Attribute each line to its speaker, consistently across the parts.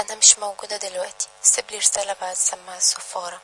Speaker 1: أنا مش موجودة دلوقتي سيبلي رسالة بعد سماعة الصفارة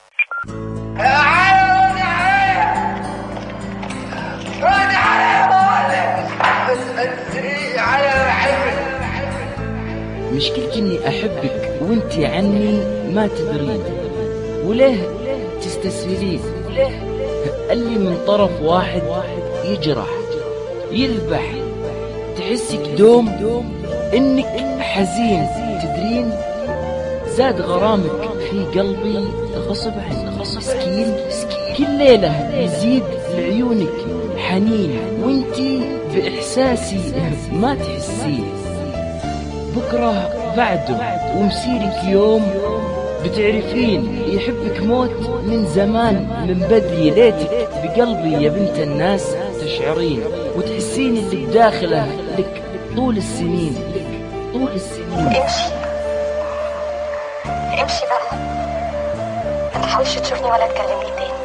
Speaker 2: مشكلتي اني احبك وانتي عني ما تدرين وليه تستسهلين اللي من طرف واحد يجرح يذبح تحسك دوم انك حزين تدرين زاد غرامك في قلبي غصب عني مسكين كل ليلة يزيد لعيونك حنين وانتي بإحساسي ما تحسين بكرة بعده ومسيرك يوم بتعرفين يحبك موت من زمان من بدري ليتك بقلبي يا بنت الناس تشعرين وتحسين اللي بداخله لك طول السنين لك طول السنين
Speaker 3: امشي امشي بقى ما تحاولش تشوفني ولا تكلمني تاني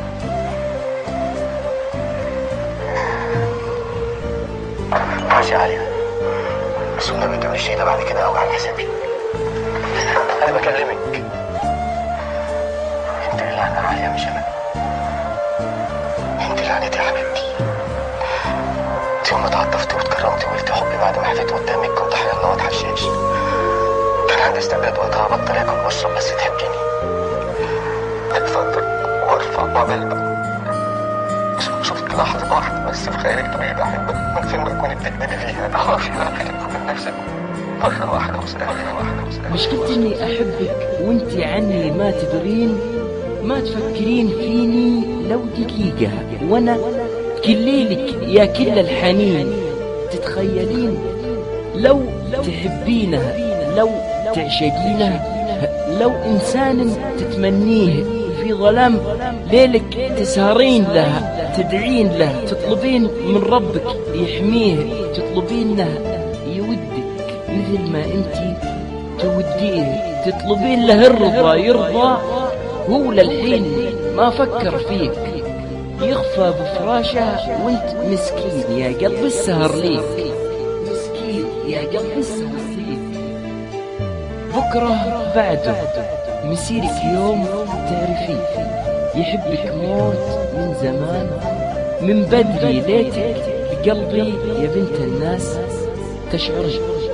Speaker 4: ماشي يا علي بس والنبي ما تعمليش ده بعد كده قوي على حسابي انا بكلمك انت اللي انا عليا مش انا انت اللي عنيتي يا حبيبتي انت يوم ما تعاطفتي واتكرمتي وقلتي حبي بعد ما حفيت قدامك كنت حيالله واضحه الشاش كان عندي استعداد وقتها ابطل اكل واشرب بس تحبيني اتفضل وارفع وابلغ شفت لحظة واحدة بس في خيالك تقولي بحبك من فين ما تكوني بتكذبي فيها أنا خلاص أنا من نفسك مرة واحدة وسهلة مرة واحدة وسهلة
Speaker 2: مشكلتي اني احبك وانتي عني ما تدرين ما تفكرين فيني لو دقيقة وانا كل ليلك يا كل الحنين تتخيلين لو تحبينه لو تعشقينه لو انسان تتمنيه في ظلام ليلك تسهرين له تدعين له تطلبين من ربك يحميه تطلبين له يودك مثل ما انت توديه تطلبين له الرضا يرضى هو للحين ما فكر فيك يخفى بفراشه وانت مسكين يا قلب السهر ليك مسكين يا قلب السهر ليك بكرة بعده مسيرك يوم تعرفين يحبك موت من زمان من بدري ليتك بقلبي يا بنت الناس تشعرين